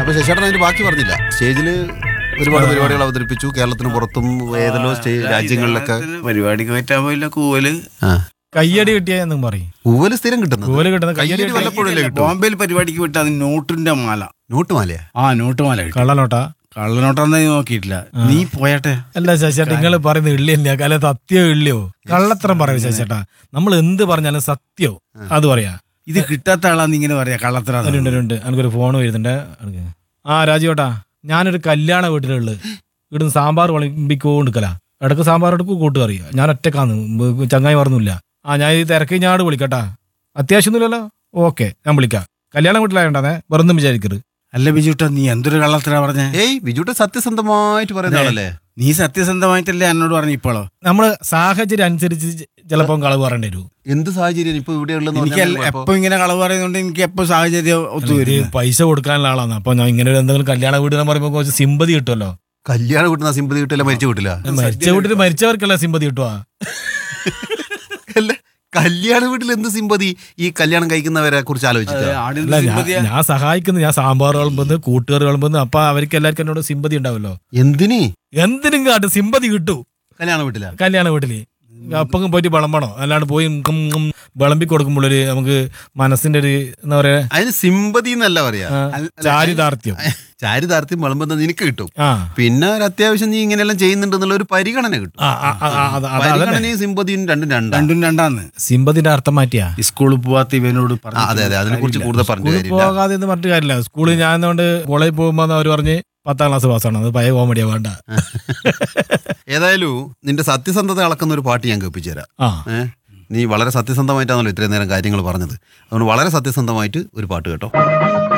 അപ്പൊ ശശിയേട്ടൻ അതിന്റെ ബാക്കി പറഞ്ഞില്ല സ്റ്റേജിൽ ഒരുപാട് പരിപാടികൾ അവതരിപ്പിച്ചു കേരളത്തിന് പുറത്തും ഏതെല്ലോ സ്റ്റേ രാജ്യങ്ങളിലൊക്കെ പരിപാടിക്ക് പറ്റാൻ പോയില്ല കൂവല് ആ കയ്യടി കിട്ടിയ എന്നും പറയും പൂവല് സ്ഥിരം കിട്ടുന്നത് കൂവല് കിട്ടുന്ന കയ്യടി കയ്യടി കിട്ടിയ വല്ലപ്പോഴല്ലേ കിട്ടും ബോംബെയിൽ പരിപാടിക്ക് വിട്ട അത് നോട്ടിന്റെ മാല നോട്ട് മാലയാ ആ നോട്ട് മാല കിട്ടി കള്ളനോട്ടാ കള്ളനോട്ടാന്ന് നീ നോക്കിയിട്ടില്ല നീ പോയാട്ടെ അല്ല ശശിയേട്ടാ നിങ്ങൾ പറയുന്ന ഇള്ളി തന്നെയാ കാല സത്യോ ഇള്ളിയോ കള്ളത്തരം പറയും ശശിയേട്ടാ നമ്മൾ എന്ത് പറഞ്ഞാലും സത്യോ അത് പറയാ ഇത് കിട്ടാത്ത ആളാന്ന് ഇങ്ങനെ പറയാ കള്ളത്തര ഉണ്ട് ഉണ്ട് എനിക്കൊരു ഫോൺ വരുന്നുണ്ട് എനിക്ക്. ആ രാജുവേട്ടാ ഞാനൊരു കല്യാണ വീട്ടിലുള്ളത് ഇവിടുന്ന് സാമ്പാർ വിളമ്പിക്കോണ്ടിക്കല ഇടക്ക് സാമ്പാർ എടുക്കും കൂട്ടുകറി ഞാൻ ഒറ്റക്കാന്ന് ബ- ചങ്ങായി പറഞ്ഞില്ല ആ ഞാൻ ഈ തിരക്ക് ഞാട് വിളിക്കട്ടാ അത്യാവശ്യമൊന്നുമില്ലല്ലോ ഓക്കെ ഞാൻ വിളിക്കാം കല്യാണ വീട്ടിലായോണ്ടാന്നേ വെറുതെ വിചാരിക്കരുത് അല്ല ബിജുട്ടാ നീ എന്തൊരു കള്ളത്തര പറഞ്ഞേ ഏയ് ബിജുട്ടെ സത്യസന്ധമായിട്ട് പറയുന്ന ആളല്ലേ നീ സത്യസന്ധമായിട്ടല്ലേ എന്നോട് പറഞ്ഞു ഇപ്പോഴോ നമ്മള് സാഹചര്യം അനുസരിച്ച് ചിലപ്പം കളവ് പറയേണ്ടി വരും എന്ത് സാഹചര്യം ഇപ്പൊ ഇവിടെ ഉള്ളതെന്ന് എനിക്ക് പറഞ്ഞാൽ ഇപ്പൊ- എപ്പോ ഇങ്ങനെ കളവ് പറയുന്നോണ്ട് എനിക്ക് എപ്പോ സാഹചര്യം ഇത് ഒത്തുവരും പൈസ കൊടുക്കാനുള്ള ആളാണ് അപ്പൊ ഞാൻ ഇങ്ങനെ ഒരു എന്തെങ്കിലും കല്യാണ വീട് എന്ന് പറയുമ്പോൾ കുറച്ച് സിമ്പതി കിട്ടുമല്ലോ കല്യാണം കിട്ടുന്ന സിമ്പതി കിട്ടില്ല മരിച്ചു കിട്ടില്ല മരിച്ച വീട്ടിൽ മരിച്ചവർക്കല്ല സിമ്പതി കിട്ടുക അല്ല കല്യാണ വീട്ടിൽ എന്ത് സിമ്പതി ഈ കല്യാണം കഴിക്കുന്നവരെ കുറിച്ച് ആലോചിച്ചിട്ട് അല്ല ഞാൻ ഞാൻ സഹായിക്കുന്നു ഞാൻ സാമ്പാർ വിളമ്പുന്നു കൂട്ടുകറി വിളമ്പുന്നു അപ്പൊ അവർക്ക് എല്ലാവർക്കും എന്നോട് സിമ്പതി ഉണ്ടാവല്ലോ എന്തിന് എന്തിനും കാട്ടും സിമ്പതി കിട്ടൂ കല്യാണ വീട്ടില കല്യാണ വീട്ടില് അപ്പം പോയിട്ട് വിളമ്പണോ അല്ലാണ്ട് പോയി ഉം ഉം വിളമ്പി കൊടുക്കുമ്പോഴൊരു നമുക്ക് മനസ്സിന്റെ ഒരു എന്താ പറയാ അതിന് സിമ്പതി എന്നല്ല പറയാ ആ, ചാരിതാർത്ഥ്യം ചാരിതാർത്ഥ്യം വിളമ്പുന്നത് നിനക്ക് കിട്ടും ആ പിന്നെ ഒരു അത്യാവശ്യം നീ ഇങ്ങനെയെല്ലാം ചെയ്യുന്നുണ്ടെന്നുള്ള ഒരു പരിഗണന കിട്ടും ആ, ആ, ആ, ആ, അത് അത് അതന്നെ പരിഗണനയും സിമ്പതിയും രണ്ടും രണ്ടാണ് രണ്ടും രണ്ടാന്ന് സിമ്പതിന്റെ അർത്ഥം മാറ്റിയാ ഈ സ്കൂളിൽ പോവാത്ത ഇവനോട് ആ, അതെ അതെ അതിനെ കുറിച്ച് കൂടുതൽ പറഞ്ഞു സ്കൂളിൽ കാര്യമില്ല പോകാതെ എന്ന് പറഞ്ഞിട്ട് കാര്യമില്ല സ്കൂളിൽ ഞാൻ അതുകൊണ്ട് കോളേജിൽ പോകുമ്പോൾ അവർ പറഞ്ഞ് പത്താം ക്ലാസ് പാസ്സാണ് അത് പഴയ കോമഡിയാ വേണ്ട ഏതായാലും നിന്റെ സത്യസന്ധത അളക്കുന്ന ഒരു പാട്ട് ഞാൻ കേൾപ്പിച്ചു തരാം ആ ഏ? നീ വളരെ സത്യസന്ധമായിട്ടാണല്ലോ ഇത്രയും നേരം കാര്യങ്ങൾ പറഞ്ഞത് അതുകൊണ്ട് വളരെ സത്യസന്ധമായിട്ട് ഒരു പാട്ട് കേട്ടോ